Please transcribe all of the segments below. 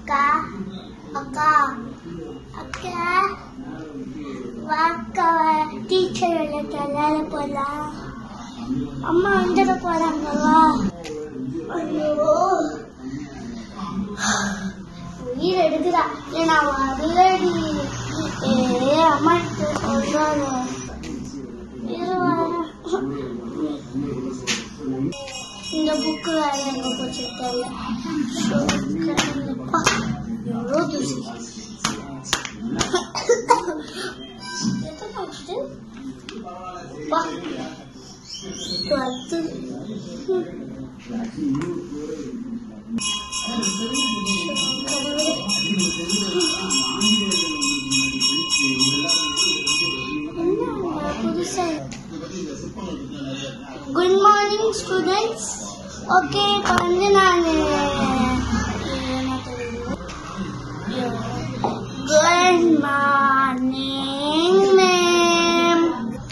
அக்கா அக்கா அக்கா வாக்கா டீச்சர் விளையாட போலாம் அம்மா வந்துட போறாங்க வா ஐயோ உயிர் எடுக்குதா ஏன்னா வரலடி ஏ அம்மா கிட்ட சொல்றாங்க இரு வரேன். இந்த புக்கு வேற எங்க போச்சு தெரியல ஷோ, கடவுளப்பா. எவ்வளோ தூசி எத்தனை ஆச்சு? அப்பா. டுவெல்த்து. கடவுளே. என்ன புதுசா குட் மார்னிங் ஸ்டூடெண்ட்ஸ் ஓகே இப்போ வந்து நான் good morning ma'am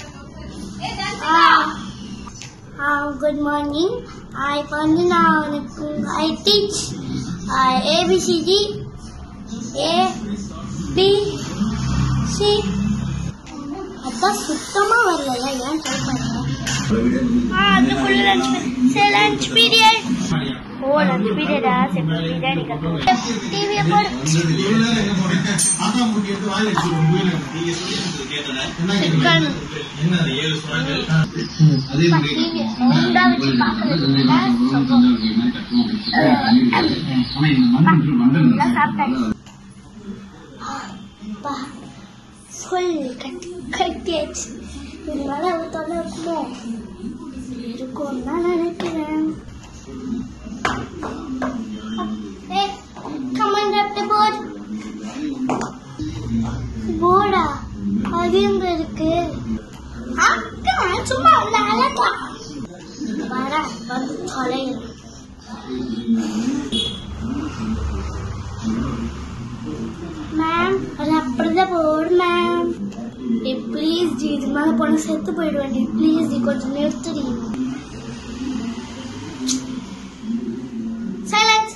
good morning இப்போ வந்து நான் உனக்கு I teach ABCD A B C அதான் சுத்தமா வரலையா ஏன் ட்ரை பண்ணுறேன் அதுக்குள்ள லஞ்ச் சரி லஞ்ச் பீரியட் ஓ லஞ்ச் பீரியடா சரி பிரியாணி கற்று டிவியை போடு சிக்கன் டிவி ரவுண்டா வச்சு பார்க்கறது எல்லாம் சாப்பிட்டாச்சு அப்பா ஃபுல் கட்டி கட்டியாச்சு இதனால அவ தொலை இருக்குமோ இருக்கும்னு தான் நினைக்கிறேன் Hey, come on, grab the board. போர்டா அது எங்க இருக்கு அக்கா சும்மா உள்ள அழகா வர வந்து தொலைகிறேன் மேம் அது அப்படிதான் போடு மேம் ஏ ப்ளீஸ் ஜி இது மேலே போன செத்து போயிடுவேன் டி ப்ளீஸ் ஜி கொஞ்சம் நிறுத்துடி சைலன்ஸ்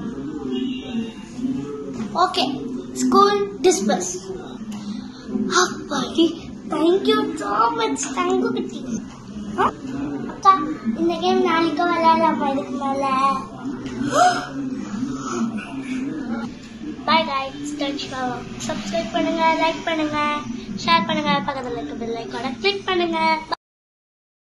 ஓகே ஸ்கூல் டிஸ்பஸ் அப்பாடி தேங்க்யூ ஸோ மச் தங்கு குட்டி ஆ? அக்கா இந்த கேம் நாளைக்கு விளையாடலாமா இதுக்கு மேலே பாய் guys டச் சப்ஸ்கிரைப் பண்ணுங்க லைக் பண்ணுங்க ஷேர் பண்ணுங்க பக்கத்துல இருக்க பெல் ஐக்கானை கிளிக் பண்ணுங்க